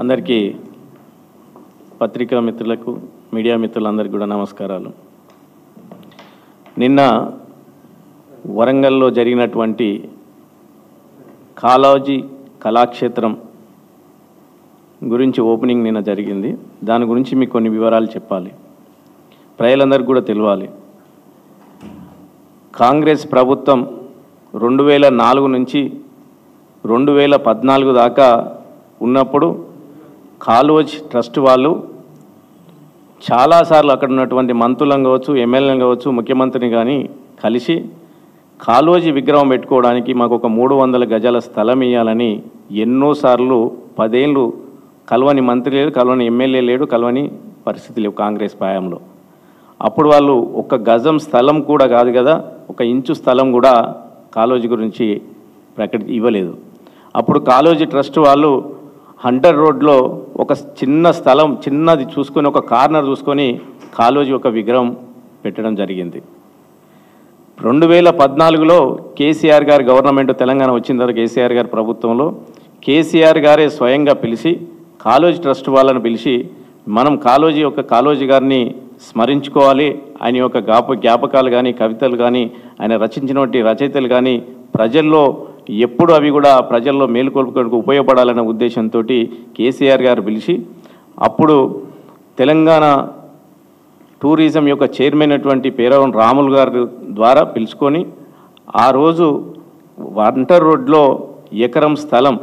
అందరికీ పత్రికా మిత్రులకు మీడియా మిత్రులందరికీ కూడా నమస్కారాలు నిన్న వరంగల్లో జరిగినటువంటి కాలాజీ కళాక్షేత్రం గురించి ఓపెనింగ్ నిన్న జరిగింది దాని గురించి మీకు కొన్ని వివరాలు చెప్పాలి ప్రజలందరికీ కూడా తెలియాలి కాంగ్రెస్ ప్రభుత్వం రెండు వేల నాలుగు నుంచి రెండు వేల పద్నాలుగు దాకా ఉన్నప్పుడు కాలోజ్ ట్రస్ట్ వాళ్ళు చాలాసార్లు అక్కడ ఉన్నటువంటి మంత్రులను కావచ్చు ఎమ్మెల్యేలను కావచ్చు ముఖ్యమంత్రిని కానీ కలిసి కాలోజీ విగ్రహం పెట్టుకోవడానికి మాకు ఒక మూడు వందల గజాల స్థలం ఇవ్వాలని ఎన్నోసార్లు పదేళ్ళు కలవని మంత్రి లేడు కలవని ఎమ్మెల్యే లేడు కలవని పరిస్థితి లేవు కాంగ్రెస్ పాయంలో అప్పుడు వాళ్ళు ఒక గజం స్థలం కూడా కాదు కదా ఒక ఇంచు స్థలం కూడా కాలోజీ గురించి ప్రకటి ఇవ్వలేదు అప్పుడు కాలోజీ ట్రస్ట్ వాళ్ళు హంటర్ రోడ్లో ఒక చిన్న స్థలం చిన్నది చూసుకొని ఒక కార్నర్ చూసుకొని కాలోజీ ఒక విగ్రహం పెట్టడం జరిగింది రెండు వేల పద్నాలుగులో కేసీఆర్ గారి గవర్నమెంట్ తెలంగాణ వచ్చిన తర్వాత కేసీఆర్ గారి ప్రభుత్వంలో కేసీఆర్ గారే స్వయంగా పిలిచి కాలోజీ ట్రస్ట్ వాళ్ళని పిలిచి మనం కాలోజీ యొక్క కాలోజీ గారిని స్మరించుకోవాలి ఆయన యొక్క జ్ఞాప జ్ఞాపకాలు కానీ కవితలు కానీ ఆయన రచించినటువంటి రచయితలు కానీ ప్రజల్లో ఎప్పుడు అవి కూడా ప్రజల్లో మేలుకొల్పుకోవడానికి ఉపయోగపడాలనే ఉద్దేశంతో కేసీఆర్ గారు పిలిచి అప్పుడు తెలంగాణ టూరిజం యొక్క చైర్మన్ అటువంటి పేరవం రాములు గారి ద్వారా పిలుచుకొని ఆ రోజు వంటర్ రోడ్లో ఎకరం స్థలం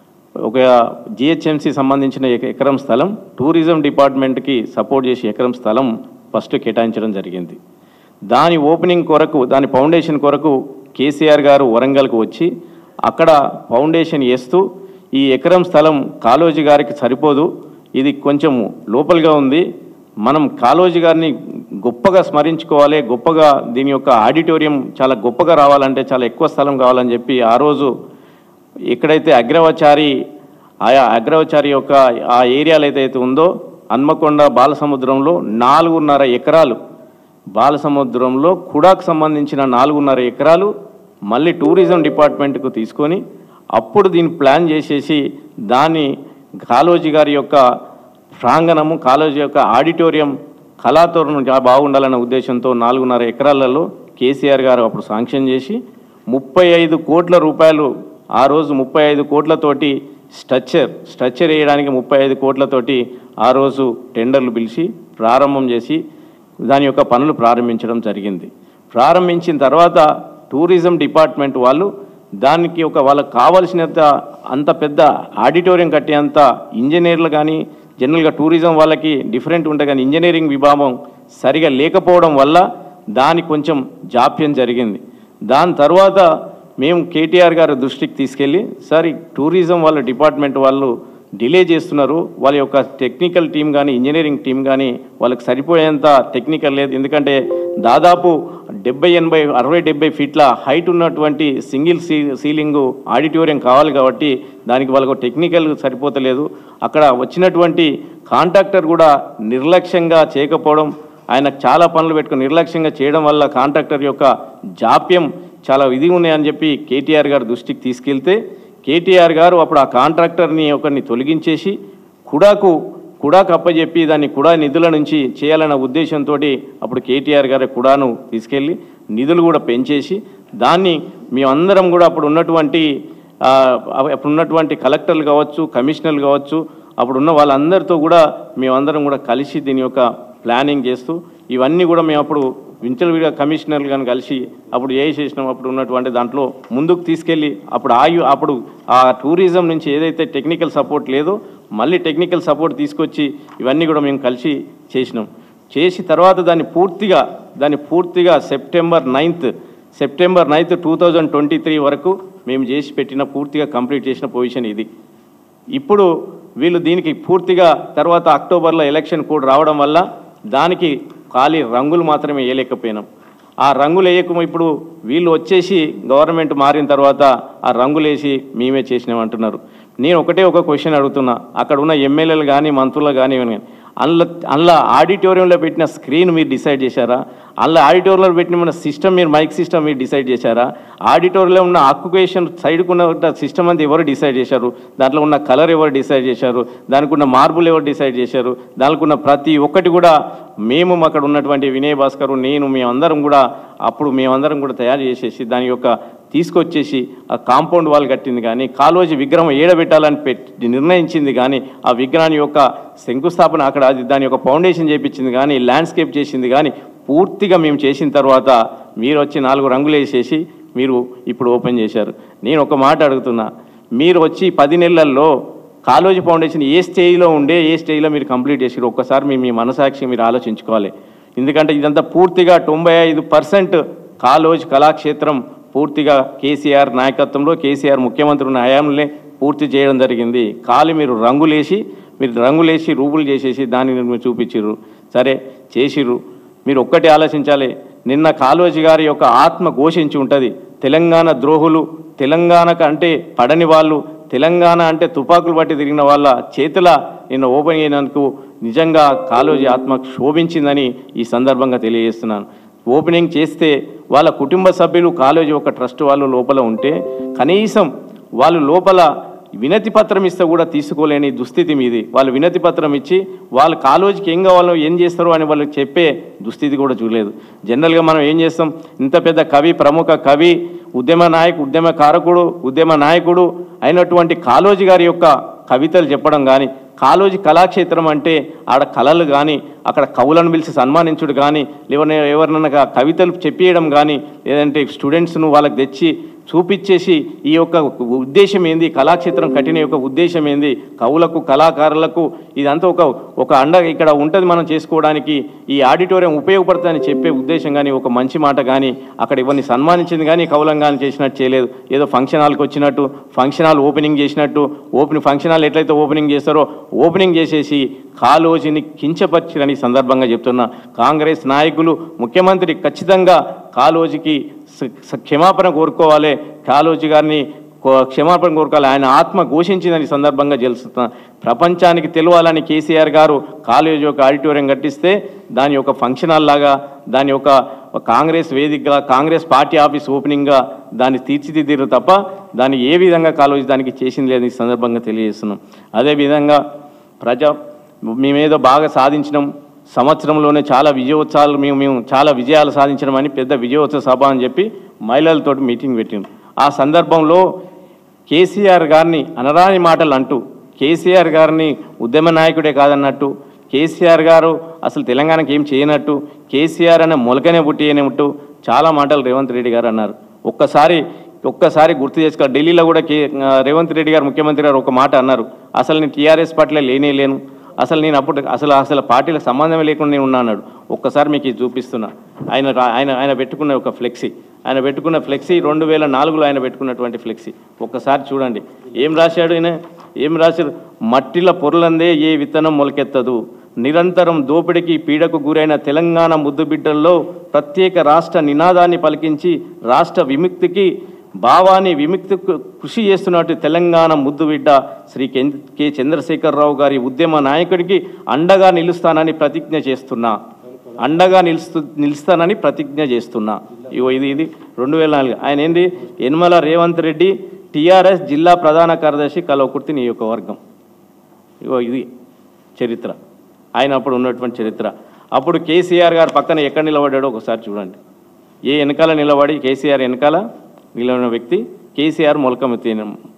ఒక జిహెచ్ఎంసి సంబంధించిన ఎక- ఎకరం స్థలం టూరిజం డిపార్ట్మెంట్కి సపోర్ట్ చేసి ఎకరం స్థలం ఫస్ట్ కేటాయించడం జరిగింది దాని ఓపెనింగ్ కొరకు దాని ఫౌండేషన్ కొరకు కేసీఆర్ గారు వరంగల్కు వచ్చి అక్కడ ఫౌండేషన్ వేస్తూ ఈ ఎకరం స్థలం కాళోజీ గారికి సరిపోదు ఇది కొంచెం లోపలిగా ఉంది మనం కాళోజీ గారిని గొప్పగా స్మరించుకోవాలి గొప్పగా దీని యొక్క ఆడిటోరియం చాలా గొప్పగా రావాలంటే చాలా ఎక్కువ స్థలం కావాలని చెప్పి ఆ రోజు ఎక్కడైతే అగ్రవచారి ఆయా అగ్రవచారి యొక్క ఆ ఏరియాలో ఏదైతే ఉందో హన్మకొండ బాలసముద్రంలో నాలుగున్నర ఎకరాలు బాలసముద్రంలో కుడాకు సంబంధించిన నాలుగున్నర ఎకరాలు మళ్ళీ టూరిజం డిపార్ట్మెంట్కు తీసుకొని అప్పుడు దీన్ని ప్లాన్ చేసేసి దాన్ని కాళోజీ గారి యొక్క ప్రాంగణము కాలేజీ యొక్క ఆడిటోరియం కళాతోరణం చాలా బాగుండాలన్న ఉద్దేశంతో నాలుగున్నర ఎకరాలలో కేసీఆర్ గారు అప్పుడు శాంక్షన్ చేసి ముప్పై ఐదు కోట్ల రూపాయలు ఆ రోజు ముప్పై ఐదు కోట్లతోటి స్ట్రక్చర్ స్ట్రక్చర్ వేయడానికి ముప్పై ఐదు కోట్లతోటి ఆ రోజు టెండర్లు పిలిచి ప్రారంభం చేసి దాని యొక్క పనులు ప్రారంభించడం జరిగింది ప్రారంభించిన తర్వాత టూరిజం డిపార్ట్మెంట్ వాళ్ళు దానికి ఒక వాళ్ళకి కావలసినంత అంత పెద్ద ఆడిటోరియం కట్టేంత ఇంజనీర్లు కానీ జనరల్గా టూరిజం వాళ్ళకి డిఫరెంట్ ఉంటాయి కానీ ఇంజనీరింగ్ విభాగం సరిగా లేకపోవడం వల్ల దానికి కొంచెం జాప్యం జరిగింది దాని తర్వాత మేము కేటీఆర్ గారి దృష్టికి తీసుకెళ్ళి సార్ ఈ టూరిజం వాళ్ళ డిపార్ట్మెంట్ వాళ్ళు డిలే చేస్తున్నారు వాళ్ళ యొక్క టెక్నికల్ టీం కానీ ఇంజనీరింగ్ టీం కానీ వాళ్ళకి సరిపోయేంత టెక్నికల్ లేదు ఎందుకంటే దాదాపు డెబ్బై ఎనభై అరవై డెబ్బై ఫీట్ల హైట్ ఉన్నటువంటి సింగిల్ సీ సీలింగ్ ఆడిటోరియం కావాలి కాబట్టి దానికి వాళ్ళకు టెక్నికల్ సరిపోతలేదు అక్కడ వచ్చినటువంటి కాంట్రాక్టర్ కూడా నిర్లక్ష్యంగా చేయకపోవడం ఆయన చాలా పనులు పెట్టుకుని నిర్లక్ష్యంగా చేయడం వల్ల కాంట్రాక్టర్ యొక్క జాప్యం చాలా ఇది ఉన్నాయని చెప్పి కేటీఆర్ గారు దృష్టికి తీసుకెళ్తే కేటీఆర్ గారు అప్పుడు ఆ కాంట్రాక్టర్ని ఒకరిని తొలగించేసి కుడాకు కుడాకు అప్పచెప్పి దాన్ని కుడా నిధుల నుంచి చేయాలన్న ఉద్దేశంతో అప్పుడు కేటీఆర్ గారి కుడాను తీసుకెళ్ళి నిధులు కూడా పెంచేసి దాన్ని మేమందరం కూడా అప్పుడు ఉన్నటువంటి ఆ, అప్పుడు ఉన్నటువంటి కలెక్టర్లు కావచ్చు కమిషనర్లు కావచ్చు అప్పుడు ఉన్న వాళ్ళందరితో కూడా మేమందరం కూడా కలిసి దీని యొక్క ప్లానింగ్ చేస్తూ ఇవన్నీ కూడా మేము అప్పుడు వించలవిడిగా కమిషనర్లు కానీ కలిసి అప్పుడు ఏ చేసినాం అప్పుడు ఉన్నటువంటి దాంట్లో ముందుకు తీసుకెళ్ళి అప్పుడు ఆయు అప్పుడు ఆ టూరిజం నుంచి ఏదైతే టెక్నికల్ సపోర్ట్ లేదో మళ్ళీ టెక్నికల్ సపోర్ట్ తీసుకొచ్చి ఇవన్నీ కూడా మేము కలిసి చేసినాం చేసి తర్వాత దాన్ని పూర్తిగా దాన్ని పూర్తిగా September ninth September ninth two thousand twenty three వరకు మేము చేసి పెట్టిన పూర్తిగా కంప్లీట్ చేసిన పొజిషన్ ఇది ఇప్పుడు వీళ్ళు దీనికి పూర్తిగా తర్వాత అక్టోబర్లో ఎలక్షన్ కూడా రావడం వల్ల దానికి ఖాళీ రంగులు మాత్రమే వేయలేకపోయినాం ఆ రంగులు వేయక ఇప్పుడు వీళ్ళు వచ్చేసి గవర్నమెంట్ మారిన తర్వాత ఆ రంగులు వేసి మేమే చేసినామంటున్నారు నేను ఒకటే ఒక క్వశ్చన్ అడుగుతున్నా అక్కడ ఉన్న ఎమ్మెల్యేలు కానీ మంత్రులు కానీ అందులో అందులో ఆడిటోరియంలో పెట్టిన స్క్రీన్ మీరు డిసైడ్ చేశారా అందులో ఆడిటోరియంలో పెట్టిన మన సిస్టమ్ మీరు మైక్ సిస్టమ్ మీరు డిసైడ్ చేశారా ఆడిటోరియంలో ఉన్న ఆక్యుపేషన్ సైడ్కు ఉన్న సిస్టమ్ అంతా ఎవరు డిసైడ్ చేశారు దాంట్లో ఉన్న కలర్ ఎవరు డిసైడ్ చేశారు దానికి ఉన్న మార్బుల్ ఎవరు డిసైడ్ చేశారు దానికి ఉన్న ప్రతి ఒక్కటి కూడా మేము అక్కడ ఉన్నటువంటి వినయ్ భాస్కర్ నేను మేమందరం కూడా అప్పుడు మేమందరం కూడా తయారు చేసేసి దాని యొక్క తీసుకొచ్చేసి ఆ కాంపౌండ్ వాల్ కట్టింది కానీ కాలోజీ విగ్రహం ఏడబెట్టాలని పెట్టి నిర్ణయించింది కానీ ఆ విగ్రహాన్ని యొక్క శంకుస్థాపన అక్కడ అది దాని యొక్క ఫౌండేషన్ చేపించింది కానీ ల్యాండ్స్కేప్ చేసింది కానీ పూర్తిగా మేము చేసిన తర్వాత మీరు వచ్చి నాలుగు రంగులు వేసేసి మీరు ఇప్పుడు ఓపెన్ చేశారు నేను ఒక మాట అడుగుతున్నా మీరు వచ్చి పది నెలల్లో కాలోజీ ఫౌండేషన్ ఏ స్టేజ్లో ఉండే ఏ స్టేజ్లో మీరు కంప్లీట్ చేసారు ఒక్కసారి మీ మీ మనసాక్షి మీరు ఆలోచించుకోవాలి ఎందుకంటే ఇదంతా పూర్తిగా తొంభై ఐదు పర్సెంట్ కాలోజ్ కళాక్షేత్రం పూర్తిగా కేసీఆర్ నాయకత్వంలో కేసీఆర్ ముఖ్యమంత్రి ఉన్న హయాంలోనే పూర్తి చేయడం జరిగింది కాలు మీరు రంగులేసి మీరు రంగులేసి రూపులు చేసేసి దాన్ని మీరు చూపించిర్రు సరే చేసిర్రు మీరు ఒక్కటి ఆలోచించాలి నిన్న కాళోజీ గారి యొక్క ఆత్మ ఘోషించి ఉంటుంది తెలంగాణ ద్రోహులు తెలంగాణకు అంటే పడని వాళ్ళు తెలంగాణ అంటే తుపాకులు బట్టి తిరిగిన వాళ్ళ చేతుల నిన్న ఓపెన్ అయినందుకు నిజంగా కాళోజీ ఆత్మ శోభించిందని ఈ సందర్భంగా తెలియజేస్తున్నాను ఓపెనింగ్ చేస్తే వాళ్ళ కుటుంబ సభ్యులు కాలేజీ ఒక ట్రస్ట్ వాళ్ళు లోపల ఉంటే కనీసం వాళ్ళు లోపల వినతి పత్రం ఇస్తే కూడా తీసుకోలేని దుస్థితి మీది వాళ్ళు వినతి పత్రం ఇచ్చి వాళ్ళ కాలేజీకి ఏం కావాలో ఏం చేస్తారో అని వాళ్ళకి చెప్పే దుస్థితి కూడా చూడలేదు జనరల్గా మనం ఏం చేస్తాం ఇంత పెద్ద కవి ప్రముఖ కవి ఉద్యమ నాయకు ఉద్యమ కారకుడు ఉద్యమ నాయకుడు అయినటువంటి కాళోజీ గారి యొక్క కవితలు చెప్పడం కానీ కాళోజీ కళాక్షేత్రం అంటే ఆడ కళలు కానీ అక్కడ కవులను పిలిచి సన్మానించుడు కానీ లేవన ఎవరినైనా కవితలు చెప్పేయడం కానీ లేదంటే స్టూడెంట్స్ను వాళ్ళకి తెచ్చి చూపించేసి ఈ యొక్క ఉద్దేశం ఏంది కళాక్షేత్రం కట్టిన యొక్క ఉద్దేశం ఏంది కవులకు కళాకారులకు ఇదంతా ఒక ఒక అండ ఇక్కడ ఉంటుంది మనం చేసుకోవడానికి ఈ ఆడిటోరియం ఉపయోగపడుతుందని చెప్పే ఉద్దేశం కానీ ఒక మంచి మాట కానీ అక్కడ ఇవన్నీ సన్మానించింది కానీ కవులం కానీ చేసినట్టు చేయలేదు ఏదో ఫంక్షన్ హాల్కి వచ్చినట్టు ఫంక్షన్ హాల్ ఓపెనింగ్ చేసినట్టు ఓపెన్ ఫంక్షన్ హాల్ ఎట్లయితే ఓపెనింగ్ చేస్తారో ఓపెనింగ్ చేసేసి కాలోజీని కించపరిచిరని ఈ సందర్భంగా చెప్తున్నా కాంగ్రెస్ నాయకులు ముఖ్యమంత్రి ఖచ్చితంగా కాలోజీకి స- స- క్షమాపణ కోరుకోవాలి కాలోజీ గారిని కో- క్షమాపణ కోరుకోవాలి ఆయన ఆత్మ ఘోషించిందని ఈ సందర్భంగా తెలుస్తున్నా ప్రపంచానికి తెలియాలని కేసీఆర్ గారు కాలేజీ యొక్క ఆడిటోరియం కట్టిస్తే దాని యొక్క ఫంక్షన్ హాల్ లాగా దాని యొక్క కాంగ్రెస్ వేదికగా కాంగ్రెస్ పార్టీ ఆఫీస్ ఓపెనింగ్గా దాన్ని తీర్చిదిద్దిరు తప్ప దాన్ని ఏ విధంగా కాలేజీ దానికి చేసింది లేదని ఈ సందర్భంగా తెలియజేస్తున్నాం అదేవిధంగా ప్రజా మేమేదో బాగా సాధించినాం సంవత్సరంలోనే చాలా విజయోత్సవాలు మేము మేము చాలా విజయాలు సాధించడం అని పెద్ద విజయోత్సవ సభ అని చెప్పి మహిళలతో మీటింగ్ పెట్టింది ఆ సందర్భంలో కేసీఆర్ గారిని అనరాని మాటలు అంటూ కేసీఆర్ గారిని ఉద్యమ నాయకుడే కాదన్నట్టు కేసీఆర్ గారు అసలు తెలంగాణకి ఏం చేయనట్టు కేసీఆర్ అనే మొలకనే పుట్టియనట్టు చాలా మాటలు రేవంత్ రెడ్డి గారు అన్నారు ఒక్కసారి ఒక్కసారి గుర్తు చేసుకో ఢిల్లీలో కూడా కే ఆ, రేవంత్ రెడ్డి గారు ముఖ్యమంత్రి గారు ఒక మాట అన్నారు అసలు నేను టీఆర్ఎస్ పార్టీలో లేనే లేను అసలు నేను అప్పుడు అసలు అసలు పార్టీలకు సంబంధమే లేకుండా నేను ఉన్నా అన్నాడు ఒక్కసారి మీకు ఇది చూపిస్తున్నా ఆయన రా- ఆయన ఆయన పెట్టుకున్న ఒక ఫ్లెక్సీ ఆయన పెట్టుకున్న ఫ్లెక్సీ రెండు వేల నాలుగులో ఆయన పెట్టుకున్నటువంటి ఫ్లెక్సీ ఒక్కసారి చూడండి ఏం రాశాడు ఆయన ఏం రాశాడు మట్టిల పొరలందే ఏ విత్తనం మొలకెత్తదు నిరంతరం దోపిడికి పీడకు గురైన తెలంగాణ ముద్దుబిడ్డల్లో ప్రత్యేక రాష్ట్ర నినాదాన్ని పలికించి రాష్ట్ర విముక్తికి భావాన్ని విముక్తి కృషి చేస్తున్నట్టు తెలంగాణ ముద్దుబిడ్డ శ్రీ కెన్- కె చంద్రశేఖరరావు గారి ఉద్యమ నాయకుడికి అండగా నిలుస్తానని ప్రతిజ్ఞ చేస్తున్నా అండగా నిలుస్తూ నిలుస్తానని ప్రతిజ్ఞ చేస్తున్నా ఇగో ఇది ఇది రెండు వేల నాలుగు ఆయన ఏంది యనమల రేవంత్ రెడ్డి టీఆర్ఎస్ జిల్లా ప్రధాన కార్యదర్శి కలవకుర్తి నియోజకవర్గం ఇగో ఇది చరిత్ర ఆయన అప్పుడు ఉన్నటువంటి చరిత్ర అప్పుడు కేసీఆర్ గారు పక్కన ఎక్కడ నిలబడ్డాడో ఒకసారి చూడండి ఏ వెనకాల నిలబడి కేసీఆర్ వెనకాల నిలబడిన వ్యక్తి కేసీఆర్ మొలకమెత్తి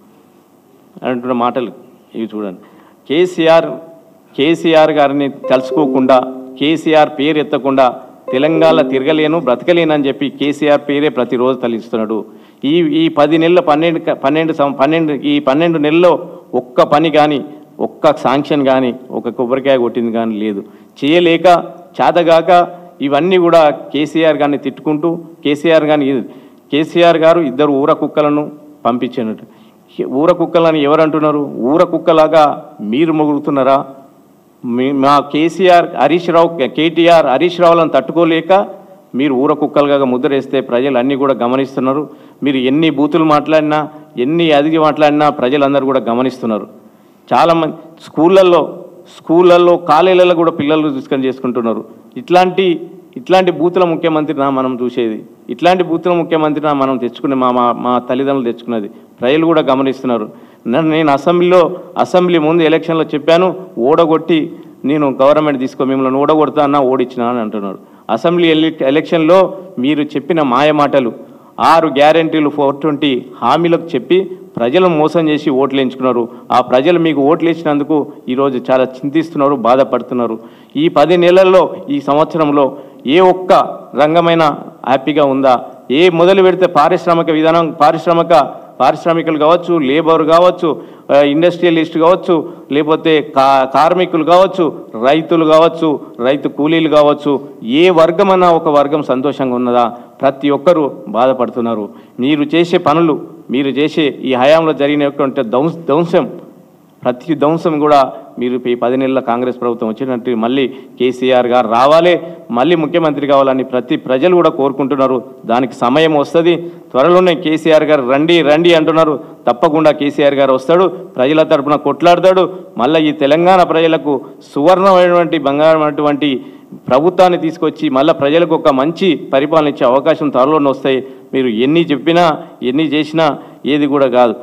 అంటున్న మాటలు ఇవి చూడండి కేసీఆర్ కేసీఆర్ గారిని తలుచుకోకుండా కేసీఆర్ పేరు ఎత్తకుండా తెలంగాణ తిరగలేను బ్రతకలేను అని చెప్పి కేసీఆర్ పేరే ప్రతిరోజు తలిస్తున్నాడు ఈ ఈ పది నెలల పన్నెండు క- పన్నెండు సం- పన్నెండు ఈ పన్నెండు నెలల్లో ఒక్క పని కానీ ఒక్క శాంక్షన్ కానీ ఒక కొబ్బరికాయ కొట్టింది కానీ లేదు చేయలేక చేతగాక ఇవన్నీ కూడా కేసీఆర్ గారిని తిట్టుకుంటూ కేసీఆర్ గారిని కేసీఆర్ గారు ఇద్దరు ఊర కుక్కలను పంపించినట్టు ఊర కుక్కలని ఎవరు అంటున్నారు ఊర కుక్కలాగా మీరు మొగుడుతున్నారా మీ- మా కేసీఆర్ హరీష్ రావు కేటీఆర్ హరీష్ రావులను తట్టుకోలేక మీరు ఊర కుక్కలుగా ముద్రేస్తే ప్రజలు అన్నీ కూడా గమనిస్తున్నారు మీరు ఎన్ని బూతులు మాట్లాడినా ఎన్ని అదిగి మాట్లాడినా ప్రజలందరూ కూడా గమనిస్తున్నారు చాలామంది స్కూళ్ళల్లో స్కూళ్ళల్లో కాలేజీలలో కూడా పిల్లలు తీసుకొని చేసుకుంటున్నారు ఇట్లాంటి ఇట్లాంటి బూతుల ముఖ్యమంత్రినా మనం చూసేది ఇట్లాంటి బూతుల ముఖ్యమంత్రినా మనం తెచ్చుకునే మా మా మా తల్లిదండ్రులు తెచ్చుకున్నది ప్రజలు కూడా గమనిస్తున్నారు నన్ను నేను అసెంబ్లీలో అసెంబ్లీ ముందు ఎలక్షన్లో చెప్పాను ఓడగొట్టి నేను గవర్నమెంట్ తీసుకో మిమ్మల్ని ఓడగొడతా అన్నా ఓడిచ్చినా అని అంటున్నారు అసెంబ్లీ ఎలి- ఎలక్షన్లో మీరు చెప్పిన మాయ మాటలు ఆరు గ్యారంటీలు ఫోర్ ట్వంటీ హామీలకు చెప్పి ప్రజలను మోసం చేసి ఓట్లు ఎంచుకున్నారు ఆ ప్రజలు మీకు ఓట్లు ఇచ్చినందుకు ఈరోజు చాలా చింతిస్తున్నారు బాధపడుతున్నారు ఈ పది నెలల్లో ఈ సంవత్సరంలో ఏ ఒక్క రంగమైన హ్యాపీగా ఉందా ఏ మొదలు పెడితే పారిశ్రామిక విధానం పారిశ్రామిక పారిశ్రామికులు కావచ్చు లేబర్ కావచ్చు ఆ, ఇండస్ట్రియలిస్ట్ కావచ్చు లేకపోతే కా కార్మికులు కావచ్చు రైతులు కావచ్చు రైతు కూలీలు కావచ్చు ఏ వర్గమన్నా ఒక వర్గం సంతోషంగా ఉన్నదా ప్రతి ఒక్కరూ బాధపడుతున్నారు మీరు చేసే పనులు మీరు చేసే ఈ హయాంలో జరిగినటువంటి ధ్వంస ధ్వంసం ప్రతి ధ్వంసం కూడా మీరు ఈ పది నెలల కాంగ్రెస్ ప్రభుత్వం వచ్చినట్టు మళ్ళీ కేసీఆర్ గారు రావాలి మళ్ళీ ముఖ్యమంత్రి కావాలని ప్రతి ప్రజలు కూడా కోరుకుంటున్నారు దానికి సమయం వస్తుంది త్వరలోనే కేసీఆర్ గారు రండి రండి అంటున్నారు తప్పకుండా కేసీఆర్ గారు వస్తాడు ప్రజల తరపున కొట్లాడతాడు మళ్ళీ ఈ తెలంగాణ ప్రజలకు సువర్ణమైనటువంటి బంగారమైనటువంటి ప్రభుత్వాన్ని తీసుకొచ్చి మళ్ళీ ప్రజలకు ఒక మంచి పరిపాలన ఇచ్చే అవకాశం త్వరలోనే వస్తాయి మీరు ఎన్ని చెప్పినా ఎన్ని చేసినా ఏది కూడా కాదు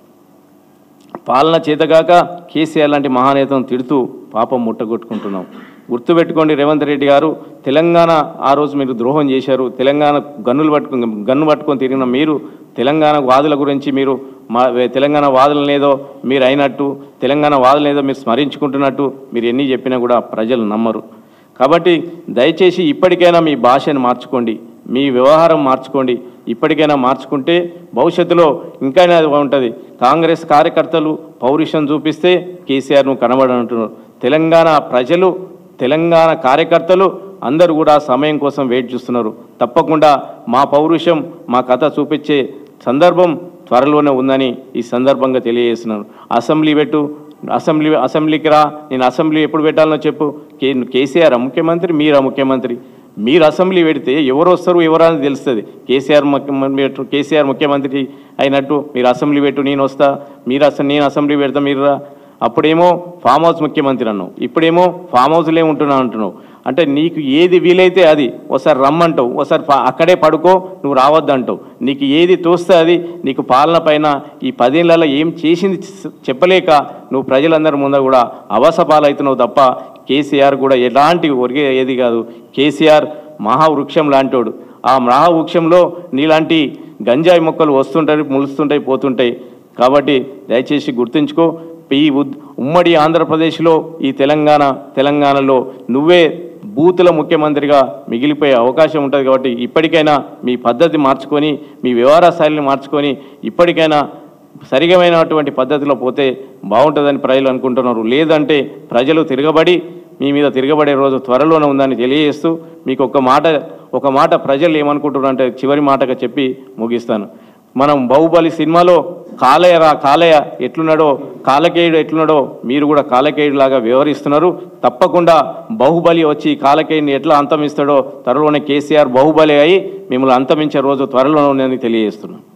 పాలన చేతగాక కేసీఆర్ లాంటి మహానేతను తిడుతూ పాపం ముట్టగొట్టుకుంటున్నాం గుర్తుపెట్టుకోండి రేవంత్ రెడ్డి గారు తెలంగాణ ఆ రోజు మీరు ద్రోహం చేశారు తెలంగాణ గన్నులు పట్టుకుని గన్ను పట్టుకొని తిరిగిన మీరు తెలంగాణ వాదుల గురించి మీరు మా తెలంగాణ వాదులనేదో మీరు అయినట్టు తెలంగాణ వాదులనేదో మీరు స్మరించుకుంటున్నట్టు మీరు ఎన్ని చెప్పినా కూడా ప్రజలు నమ్మరు కాబట్టి దయచేసి ఇప్పటికైనా మీ భాషను మార్చుకోండి మీ వ్యవహారం మార్చుకోండి ఇప్పటికైనా మార్చుకుంటే భవిష్యత్తులో ఇంకా ఉంటుంది కాంగ్రెస్ కార్యకర్తలు పౌరుషం చూపిస్తే కేసీఆర్ను కనబడంటున్నారు తెలంగాణ ప్రజలు తెలంగాణ కార్యకర్తలు అందరూ కూడా సమయం కోసం వెయిట్ చేస్తున్నారు తప్పకుండా మా పౌరుషం మా కథ చూపించే సందర్భం త్వరలోనే ఉందని ఈ సందర్భంగా తెలియజేస్తున్నాను అసెంబ్లీ పెట్టు అసెంబ్లీ అసెంబ్లీకి రా నేను అసెంబ్లీ ఎప్పుడు పెట్టాలనో చెప్పు కే కేసీఆర్ ముఖ్యమంత్రి మీరా ముఖ్యమంత్రి మీరు అసెంబ్లీ పెడితే ఎవరు వస్తారు ఎవరని తెలుస్తుంది కేసీఆర్ ముఖ్యమంత్రి కేసీఆర్ ముఖ్యమంత్రి అయినట్టు మీరు అసెంబ్లీ పెట్టు నేను వస్తా మీరు అసలు నేను అసెంబ్లీ పెడతా మీరు రా అప్పుడేమో ఫామ్ హౌస్ ముఖ్యమంత్రి అన్నావు ఇప్పుడేమో ఫామ్ హౌస్లే ఉంటున్నా అంటున్నావు అంటే నీకు ఏది వీలైతే అది ఒకసారి రమ్మంటావు ఒకసారి పా- అక్కడే పడుకో నువ్వు రావద్దంటావు నీకు ఏది తోస్తే అది నీకు పాలన పైన ఈ పదేళ్లలో ఏం చేసింది చె- చెప్పలేక నువ్వు ప్రజలందరి ముందర కూడా అవసపాలవుతున్నావు తప్ప కేసీఆర్ కూడా ఎలాంటి ఒరిగే ఏది కాదు కేసీఆర్ మహావృక్షం లాంటోడు ఆ మహావృక్షంలో నీలాంటి గంజాయి మొక్కలు వస్తుంటాయి ములుస్తుంటాయి పోతుంటాయి కాబట్టి దయచేసి గుర్తుంచుకో ఈ ఉద్- ఉమ్మడి ఆంధ్రప్రదేశ్లో ఈ తెలంగాణ తెలంగాణలో నువ్వే బూతుల ముఖ్యమంత్రిగా మిగిలిపోయే అవకాశం ఉంటుంది కాబట్టి ఇప్పటికైనా మీ పద్ధతి మార్చుకొని మీ వ్యవహార శైలిని మార్చుకొని ఇప్పటికైనా సరిగమైనటువంటి పద్ధతిలో పోతే బాగుంటుందని ప్రజలు అనుకుంటున్నారు లేదంటే ప్రజలు తిరగబడి మీ మీద తిరగబడే రోజు త్వరలోనే ఉందని తెలియజేస్తూ మీకు ఒక మాట ఒక మాట ప్రజలు ఏమనుకుంటున్నారు అంటే చివరి మాటగా చెప్పి ముగిస్తాను మనం బాహుబలి సినిమాలో కాలయ రా కాలయ ఎట్లున్నాడో కాలకేయుడు ఎట్లున్నాడో మీరు కూడా కాలకేయుడు లాగా వ్యవహరిస్తున్నారు తప్పకుండా బాహుబలి వచ్చి కాలకేయుడిని ఎట్లా అంతమిస్తాడో త్వరలోనే కేసీఆర్ బాహుబలి అయి మిమ్మల్ని అంతమించే రోజు త్వరలోనే ఉందని తెలియజేస్తున్నాను